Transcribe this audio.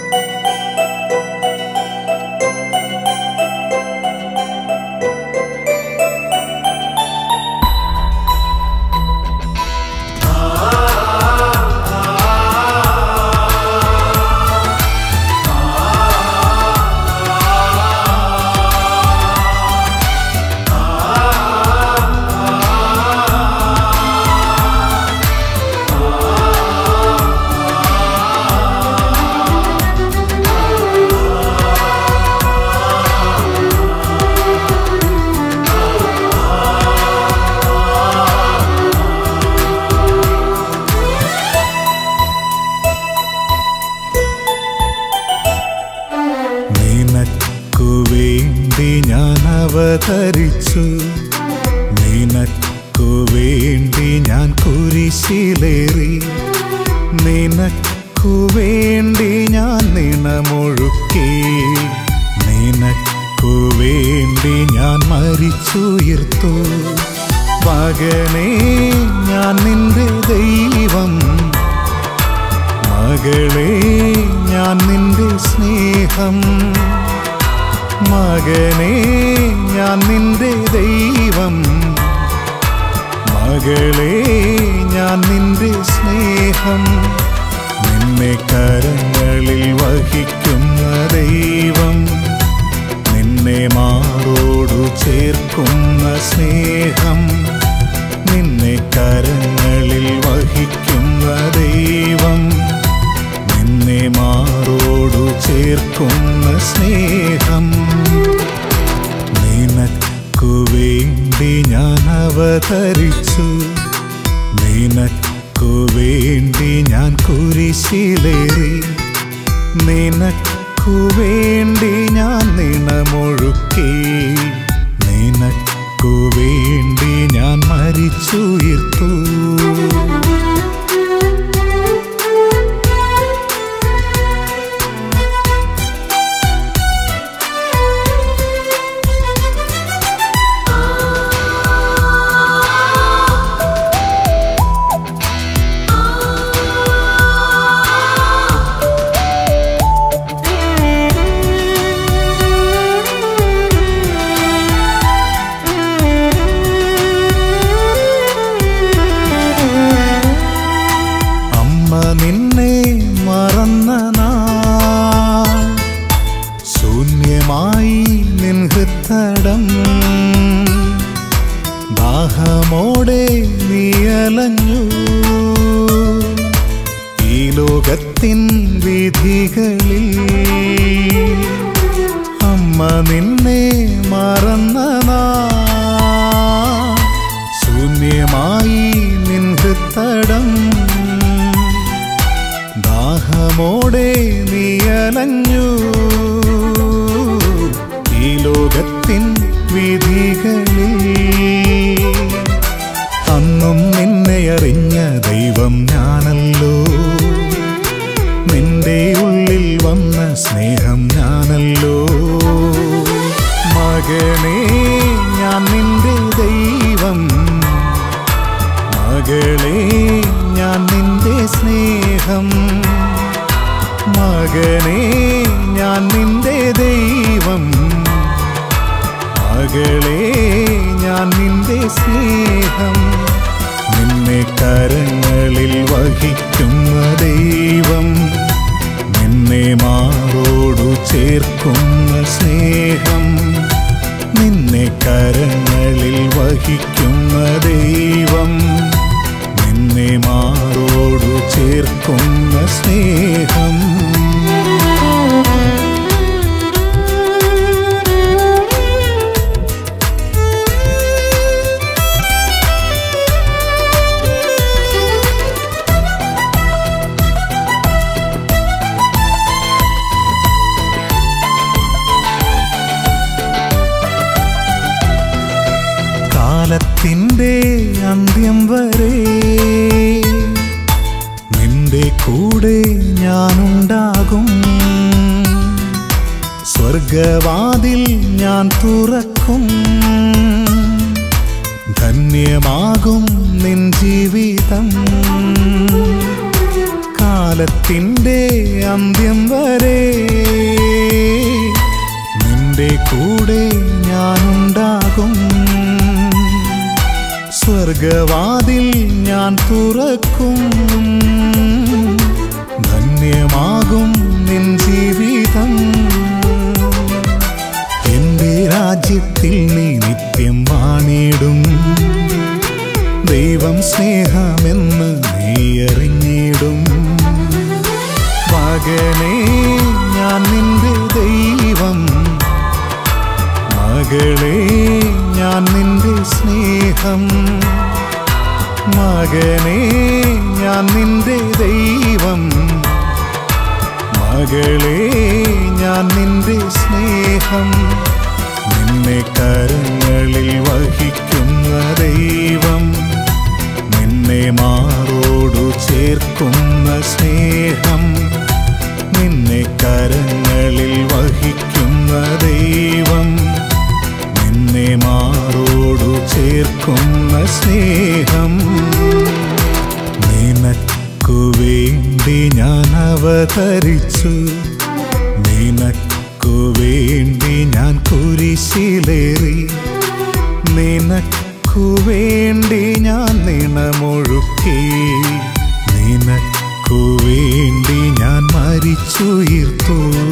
നിനക്കു വേണ്ടി ഞാൻ അവതരിച്ചു നിനക്കു വേണ്ടി ഞാൻ കുരിശിലേറി നിനക്കു വേണ്ടി ഞാൻ നിണമൊഴുക്കി നിനക്കു വേണ്ടി ഞാൻ മരിച്ചുയർത്തു മകനെ ഞാൻ നിന്റെ ദൈവം മകളെ ഞാൻ നിന്റെ സ്നേഹം മകനെ ഞാൻ നിന്റെ ദൈവം മകളെ ഞാൻ നിന്റെ സ്നേഹം നിന്നെ കരങ്ങളിൽ വഹിക്കുന്ന ദൈവം നിന്നെ മാറോടു ചേർക്കുന്ന സ്നേഹം നിന്നെ കരങ്ങളിൽ വഹിക്കുന്ന ദൈവം നിന്നെ മാറോടു ചേർക്കുന്ന സ്നേഹം നിനക്കു വേണ്ടി ഞാൻ അവതരിച്ചു നിനക്കു വേണ്ടി ഞാൻ കുരിശിലേറി നിനക്കു വേണ്ടി ഞാൻ നിണമൊഴുക്കി നിനക്കു വേണ്ടി ഞാൻ മരിച്ചുയർത്തു അമ്മ നിന്നെ മറന്ന നാൾ ശൂന്യമായി നിൻ ഹൃത്തടം ദാഹമോടെ നീ അലഞ്ഞു ഈ ലോകത്തിൻ വിധികളിൽ അമ്മ നിന്നെ മറന്ന നാൾ ശൂന്യമായി നിൻ ഹൃത്തടം ദാഹമോടെ നീ അലഞ്ഞു ഈ ലോകത്തിൻ വിധികളിൽ അന്നും നിന്നെ അറിഞ്ഞ ദൈവം ഞാനല്ലോ നിന്റെ ഉള്ളിൽ വന്ന സ്നേഹം ഞാനല്ലോ മകനെ ഞാൻ നിന്റെ ദൈവം മകളെ ഞാൻ നിന്റെ സ്നേഹം മകനെ ഞാൻ നിന്റെ ദൈവം മകളെ ഞാൻ നിന്റെ സ്നേഹം നിന്നെ കരങ്ങളിൽ വഹിക്കുന്ന ദൈവം നിന്നെ മാറോടു ചേർക്കുന്ന സ്നേഹം നിന്നെ കരങ്ങളിൽ വഹിക്കുന്ന ദൈവം നിന്നെ മാറോടു ചേർക്കുന്ന സ്നേഹം കാലത്തിൻ്റെ അന്ത്യം വരെ നിന്റെ കൂടെ ഞാനുണ്ടാകും സ്വർഗവാതിൽ ഞാൻ തുറക്കും ധന്യമാകും നിൻ ജീവിതം കാല കാലത്തിൻ്റെ അന്ത്യം വരെ നിന്റെ കൂടെ ഞാനുണ്ടാകും സ്വർഗവാതിൽ ഞാൻ തുറക്കും ധന്യമാകും നിൻ ജീവിതം എന്റെ രാജ്യത്തിൽ നീ നിത്യം വാണിടും ദൈവം സ്നേഹമെന്ന് നീ അറിഞ്ഞിടും മകനെ ഞാൻ നിന്റെ ദൈവം മകളെ ഞാൻ നിന്റെ സ്നേഹം മകനെ ഞാൻ നിന്റെ ദൈവം മകളെ ഞാൻ നിന്റെ സ്നേഹം നിന്നെ കരങ്ങളിൽ വഹിക്കുന്ന ദൈവം നിന്നെ മാറോടു ചേർക്കുന്ന സ്നേഹം നിന്നെ കരങ്ങളിൽ വഹിക്കുന്ന ദൈവം നിന്നെ മാറോടു ചേർക്കുന്ന സ്നേഹം നിനക്കു വേണ്ടി ഞാൻ അവതരിച്ചു നിനക്കു വേണ്ടി ഞാൻ കുരിശിലേറി നിനക്കു വേണ്ടി ഞാൻ നിണമൊഴുക്കി നിനക്കു വേണ്ടി ഞാൻ മരിച്ചുയർത്തു